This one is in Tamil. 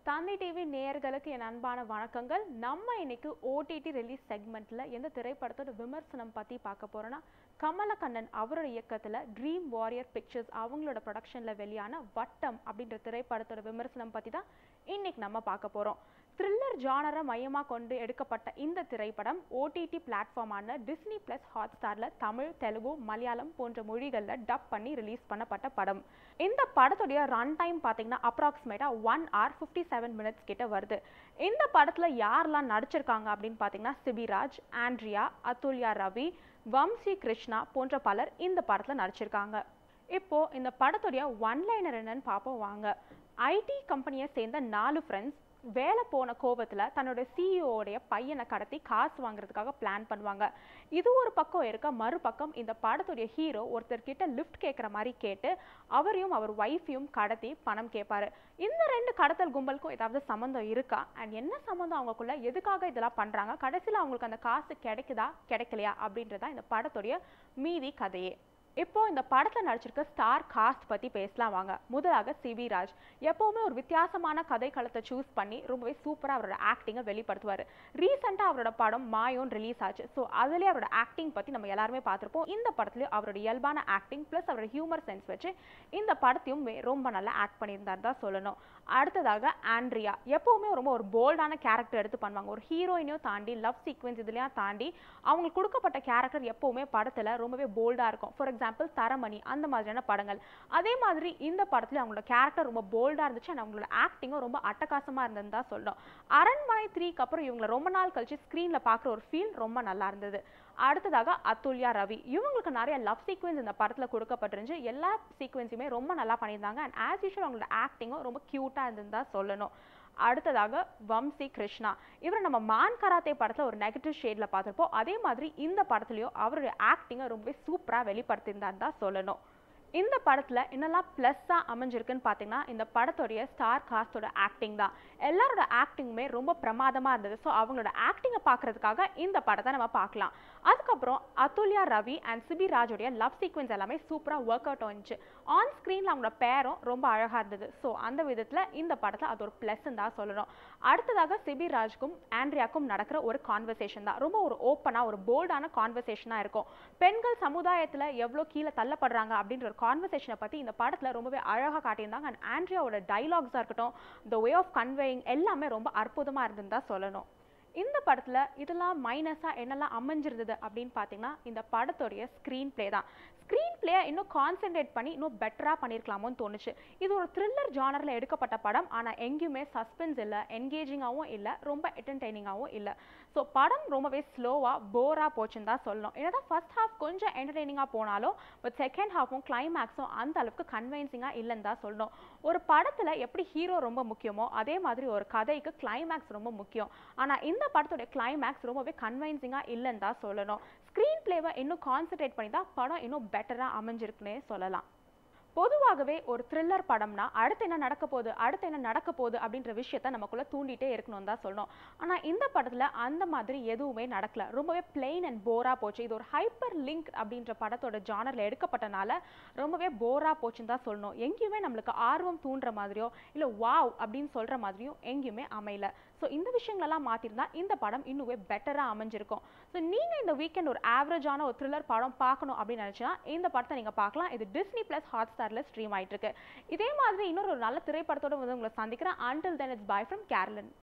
தந்தி டிவி நேயர்களுக்கு என் அன்பான வணக்கங்கள் நம்ம இன்னைக்கு ஓடிடி ரிலீஸ் செக்மெண்ட்ல எந்த திரைப்படத்தோட விமர்சனம் பத்தி பார்க்க போறோம்னா கமலக்கண்ணன் அவரோட இயக்கத்துல ட்ரீம் வாரியர் பிக்சர்ஸ் அவங்களோட ப்ரொடக்ஷன்ல வெளியான வட்டம் அப்படின்ற திரைப்படத்தோட விமர்சனம் பத்தி தான் இன்னைக்கு நம்ம பார்க்க போறோம் த்ரில்லர் ஜானரை மையமாக கொண்டு எடுக்கப்பட்ட இந்த திரைப்படம் ஓடிடி பிளாட்ஃபார்மான டிஸ்னி பிளஸ் ஹாட் ஸ்டாரில் தமிழ் தெலுங்கு மலையாளம் போன்ற மொழிகளில் டப் பண்ணி ரிலீஸ் பண்ணப்பட்ட படம் இந்த படத்துடைய ரன் டைம் பார்த்தீங்கன்னா அப்ராக்சிமேட்டாக one hour fifty seven minutes கிட்ட வருது இந்த படத்தில் யாரெல்லாம் நடிச்சிருக்காங்க அப்படின்னு பார்த்தீங்கன்னா சிபிராஜ் ஆண்ட்ரியா அதுல்யா ரவி வம்சி கிருஷ்ணா போன்ற பலர் இந்த படத்தில் நடிச்சிருக்காங்க இப்போ இந்த படத்துடைய ஒன் லைனர் என்னன்னு பார்ப்போம் வாங்க ஐடி கம்பெனியை சேர்ந்த நாலு ஃப்ரெண்ட்ஸ் வேலை போன கோபத்துல தன்னோட சிஇஓடைய பையனை கடத்தி காசு வாங்குறதுக்காக பிளான் பண்ணுவாங்க இது ஒரு பக்கம் இருக்க மறுபக்கம் இந்த படத்துடைய ஹீரோ ஒருத்தர் கிட்ட லிஃப்ட் கேட்குற மாதிரி கேட்டு அவரையும் அவர் ஒய்ஃபையும் கடத்தி பணம் கேட்பாரு இந்த ரெண்டு கடத்தல் கும்பலுக்கும் ஏதாவது சம்மந்தம் இருக்கா அண்ட் என்ன சம்மந்தம் அவங்களுக்குள்ள எதுக்காக இதெல்லாம் பண்றாங்க கடைசியில் அவங்களுக்கு அந்த காசு கிடைக்குதா கிடைக்கலையா அப்படின்றதா இந்த படத்துடைய மீதி கதையே இப்போ இந்த படத்துல நடிச்சிருக்க ஸ்டார் காஸ்ட் பத்தி பேசலாம் வாங்க முதலாக சிவி ராஜ் எப்பவுமே ஒரு வித்தியாசமான கதை களத்தை சூஸ் பண்ணி ரொம்பவே சூப்பரா அவரோட ஆக்டிங்கை வெளிப்படுத்துவாரு ரீசெண்டா அவரோட படம் மாயோன் ரிலீஸ் ஆச்சு ஸோ அதுலயே அவரோட ஆக்டிங் பத்தி நம்ம எல்லாருமே பார்த்திருப்போம் இந்த படத்துலயும் அவரோட இயல்பான ஆக்டிங் பிளஸ் அவரோட ஹியூமர் சென்ஸ் வச்சு இந்த படத்தையும் வே- ரொம்ப நல்லா ஆக்ட் பண்ணியிருந்தார் தான் சொல்லணும் அடுத்ததாக ஆண்ட்ரியா எப்பவுமே ரொம்ப ஒரு போல்டான கேரக்டர் எடுத்து பண்ணுவாங்க ஒரு ஹீரோயினையும் தாண்டி லவ் சீக்வென்ஸ் இதுலயும் தாண்டி அவங்களுக்கு கொடுக்கப்பட்ட கேரக்டர் எப்பவுமே படத்துல ரொம்பவே போல்டா இருக்கும் ஃபார் எக்ஸாம்பிள் தரமணி அந்த மாதிரியான படங்கள் அதே மாதிரி இந்த படத்துல அவங்களோட கேரக்டர் ரொம்ப போல்டா இருந்துச்சு and அவங்களோட ஆக்டிங்கும் ரொம்ப அட்டகாசமா இருந்ததுன்னு தான் சொல்லணும் அரண்மனை த்ரீக்கு அப்புறம் இவங்களை ரொம்ப நாள் கழிச்சு ஸ்க்ரீன்ல பார்க்குற ஒரு ஃபீல் ரொம்ப நல்லா இருந்தது அடுத்ததாக அதுல்யா ரவி இவங்களுக்கு நிறைய லவ் சீக்வென்ஸ் இந்த படத்துல கொடுக்கப்பட்டிருந்துச்சு எல்லா சீக்வென்ஸுமே ரொம்ப நல்லா பண்ணியிருந்தாங்க அண்ட் ஆஸ் யூஷுவல் அவங்களோட ஆக்டிங்கும் ரொம்ப க்யூட்டா இருந்ததுன்னு தான் சொல்லணும் அடுத்ததாக வம்சி கிருஷ்ணா இவர் நம்ம மான் கராத்தே படத்துல ஒரு நெகட்டிவ் ஷேட்ல பார்த்திருப்போம் அதே மாதிரி இந்த படத்துலயும் அவருடைய ஆக்டிங்கை ரொம்பவே சூப்பரா வெளிப்படுத்தியிருந்தான்னு தான் சொல்லணும் இந்த படத்துல என்னெல்லாம் ப்ளஸ்ஸாக அமைஞ்சிருக்குன்னு பார்த்தீங்கன்னா இந்த படத்துடைய ஸ்டார் காஸ்டோட ஆக்டிங் தான் எல்லாரோட ஆக்டிங்குமே ரொம்ப பிரமாதமா இருந்தது ஸோ அவங்களோட ஆக்டிங்கை பார்க்கறதுக்காக இந்த படத்தை நம்ம பார்க்கலாம் அதுக்கப்புறம் அதுல்யா ரவி அண்ட் சிபி ராஜோடைய லவ் சீக்வென்ஸ் எல்லாமே சூப்பராக ஒர்க் அவுட் ஆனிச்சு ஆன் ஸ்க்ரீனில் அவங்களோட பேரும் ரொம்ப அழகா இருந்தது ஸோ அந்த விதத்துல இந்த படத்தை அது ஒரு ப்ளஸ் தான் சொல்லணும் அடுத்ததாக சிபி ராஜ்க்கும் ஆண்ட்ரியாக்கும் நடக்கிற ஒரு கான்வர்சேஷன் தான் ரொம்ப ஒரு ஓப்பனா ஒரு போல்டான கான்வர்சேஷனாக இருக்கும் பெண்கள் சமுதாயத்துல எவ்வளோ கீழே தள்ளப்படுறாங்க அப்படின்ற ஒரு கான்வர்சேஷனை பத்தி இந்த படத்துல ரொம்பவே அழகா காட்டியிருந்தாங்க அண்ட் ஆண்ட்ரியாவோட டைலாக்ஸாக இருக்கட்டும் த வே ஆஃப் கன்வேயிங் எல்லாமே ரொம்ப அற்புதமா இருந்துன்னு தான் சொல்லணும் இந்த படத்துல இதெல்லாம் மைனஸா என்னெல்லாம் அமைஞ்சிருந்தது அப்படின்னு பார்த்தீங்கன்னா இந்த படத்துடைய ஸ்க்ரீன் ப்ளே தான் ஸ்க்ரீன் ப்ளே இன்னும் கான்சென்ட்ரேட் பண்ணி இன்னும் பெட்டரா பண்ணியிருக்கலாமோன்னு தோணுச்சு இது ஒரு த்ரில்லர் ஜானர்ல எடுக்கப்பட்ட படம் ஆனா எங்கேயுமே சஸ்பென்ஸ் இல்லை என்கேஜிங்காகவும் இல்லை ரொம்ப என்டர்டெய்னிங்காகவும் இல்லை ஸோ படம் ரொம்பவே ஸ்லோவா போரா போச்சுன்னு தான் சொல்லணும் என்னதான் ஃபர்ஸ்ட் ஹாஃப் கொஞ்சம் என்டர்டெய்னிங்காக போனாலும் பட் செகண்ட் ஹாஃபும் கிளைமேக்ஸும் அந்த அளவுக்கு கன்வின்சிங்காக இல்லைன்னு தான் சொல்லணும் ஒரு படத்துல எப்படி ஹீரோ ரொம்ப முக்கியமோ அதே மாதிரி ஒரு கதைக்கு கிளைமேக்ஸ் ரொம்ப முக்கியம் ஆனா இந்த படத்தோட கிளைமேக்ஸ் ரொம்பவே கன்வின்சிங்காக இல்லைன்னு தான் சொல்லணும் ஸ்க்ரீன் பிளேவை இன்னும் கான்சென்ட்ரேட் பண்ணி தான் படம் இன்னும் பெட்டரா அமைஞ்சிருக்குன்னே சொல்லலாம் பொதுவாகவே ஒரு த்ரில்லர் படம்னா அடுத்து என்ன நடக்க போகுது அடுத்து என்ன நடக்க போகுது அப்படின்ற விஷயத்த நமக்குள்ள தூண்டிட்டே இருக்கணும் தான் சொல்லணும் ஆனா இந்த படத்துல அந்த மாதிரி எதுவுமே நடக்கல ரொம்பவே பிளெயின் அண்ட் போரா போச்சு இது ஒரு ஹைப்பர் லிங்க் அப்படின்ற படத்தோட ஜானர்ல எடுக்கப்பட்டனால ரொம்பவே போரா போச்சுன்னு தான் சொல்லணும் எங்கேயுமே நம்மளுக்கு ஆர்வம் தூண்டுற மாதிரியோ இல்ல வாவ் அப்படின்னு சொல்ற மாதிரியும் எங்கேயுமே அமையல ஸோ இந்த விஷயங்களெல்லாம் மாத்திருந்தா இந்த படம் இன்னுமே பெட்டரா அமைஞ்சிருக்கும் ஸோ நீங்க இந்த வீக்கெண்ட் ஒரு ஆவரேஜான ஒரு த்ரில்லர் படம் பார்க்கணும் அப்படின்னு நினைச்சா இந்த படத்தை நீங்க பார்க்கலாம் இது டிஸ்னி பிளஸ் ஹாட் ஸ்டார்ல ஸ்ட்ரீம் ஆயிட்டு இருக்கு இதே மாதிரி இன்னொரு ஒரு நல்ல திரைப்படத்தோட வந்து உங்களை சந்திக்கிறேன் until then it's bye from கேரளன்